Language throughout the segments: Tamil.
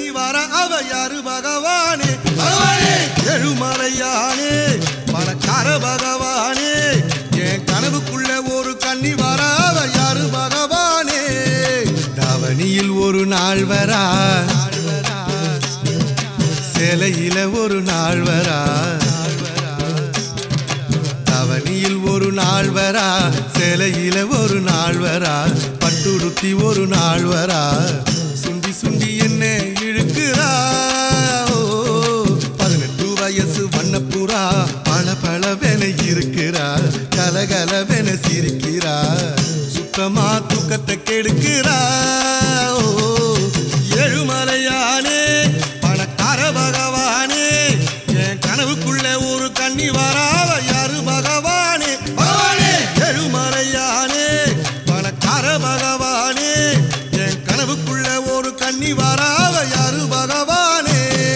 கண்ணி வர அவ யாரு பகவானே பகவானே எழுமலையானே பணக்கார பகவானே என் கனவுக்குள்ள ஒரு கண்ணி வர அவ யாரு பகவானே தவணியில் ஒரு நாள் வரா சிலையில ஒரு நாள் வரா தவணியில் ஒரு நாள் வரா சிலையில ஒரு நாள் வரா பட்டுடுத்தி ஒரு நாள் வரா சுண்டி சுண்டி என்ன இழுக்கிறா ஓ, பதினெட்டு வயசு வண்ணப்புறா பல பலவென இருக்கிறா கலகலவென சிரிக்கிறா சுத்தமா தூக்கத்தை கெடுக்கிறா ஓ, ஏழுமலையானே பணக்கார பகவானே என் கனவுக்குள்ள ஒரு கண்ணி வராவ யாரு பகவானே பகவானே எழுமலையானே பணக்கார பகவானே என் கனவுக்குள்ள ஒரு கண்ணி வராவ யாரு பகவானே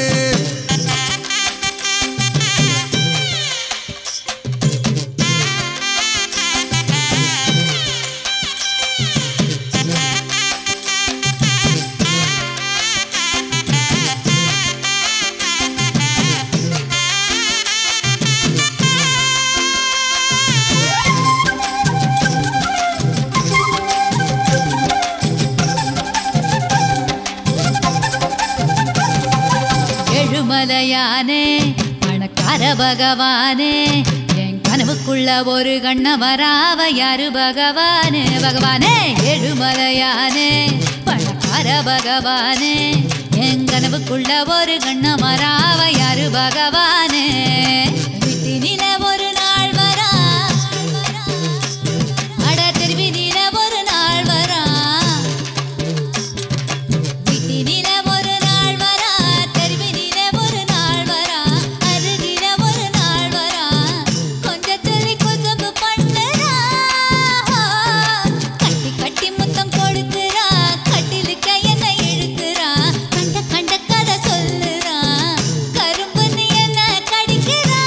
எழுமலையானே பணக்கார பகவானே என் கனவுக்குள்ள ஒரு கண்ண வராவ யாரு பகவானே பகவானே எழுமலையானே பணக்கார பகவானே என் கனவுக்குள்ள ஒரு கண்ண வராவ யாரு பகவானே வீட்டினில ஒரு நாள் வரா அட தெருவினில ஒரு நாள் வரா வீட்டினில ஒரு நாள் வரா தெருவினில ஒரு நாள் வரா அருகில ஒரு நாள் வரா கொஞ்சம் சொல்லி குசம்பு பண்ணுறா கட்டி கட்டி முத்தம் கொடுக்குறா கட்டிலுக்க என்ன இழுக்கிறா கண்ட கண்ட கதை சொல்லுறா கரும்பு நீ என்ன கடிக்கிறா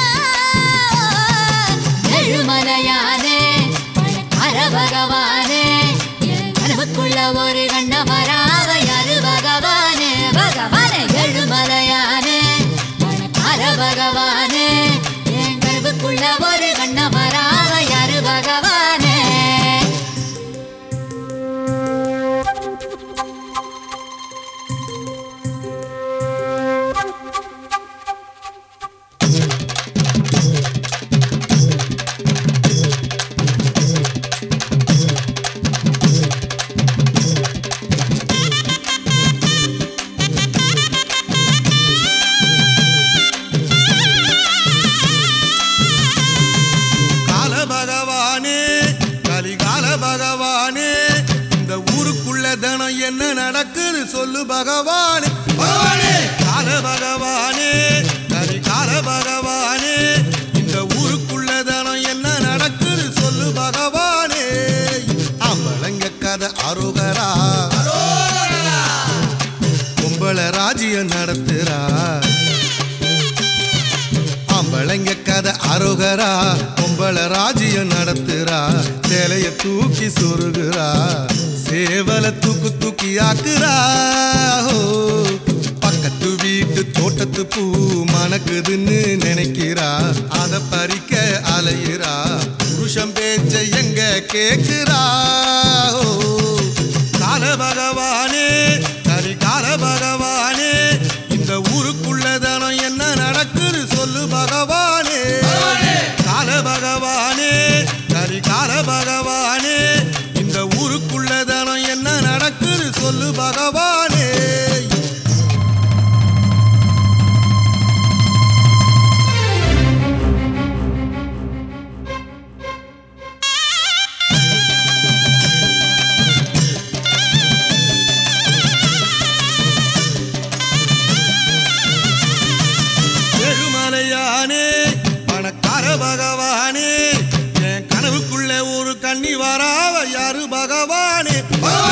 எழுமலையானே பணக்கார பகவானே என் கனவுக்குள்ள ஒரு கண்ண வராவ யாரு பகவானே பகவானே எழுமலையானே பணக்கார பகவானே என் கனவுக்குள்ள ஒரு கண்ண வராவ யாரு பகவானே கால பகவானே கலிகால பகவானே இந்த ஊருக்குள்ள தினம் என்ன நடக்குது சொல்லு பகவானே பகவானே கால பகவானே கலிகால பகவானே இந்த ஊருக்குள்ள தினம் என்ன நடக்குது சொல்லு பகவானே அம்பளங்க கதை அருகரா கும்பல ராஜ்யம் நடத்துறா அம்பளைங்க கதை அருகரா பொம்பளை ராஜ்யம் நடத்துறா சேலைய தூக்கி சொருகுறா சேவலை தூக்கு தூக்கி ஆக்குறா ஓ, பக்கத்து வீட்டு தோட்டத்து பூ மணக்குதுன்னு நினைக்கிறா அத பறிக்க அலையிறா புருஷன் பேச்ச எங்க கேக்குறா ஓ, கால பகவானே கரி கால பகவானே இந்த ஊருக்குள்ள தினம் என்ன நடக்குது சொல்லு பகவானே கால பகவானே கரி கால பகவானே இந்த ஊருக்குள்ள தினம் என்ன நடக்குது சொல்லு பகவானே எழுமலையானே பணக்கார பகவானே என் கனவுக்குள்ள ஒரு கண்ணி வராவ யாரு பகவானே பகவானே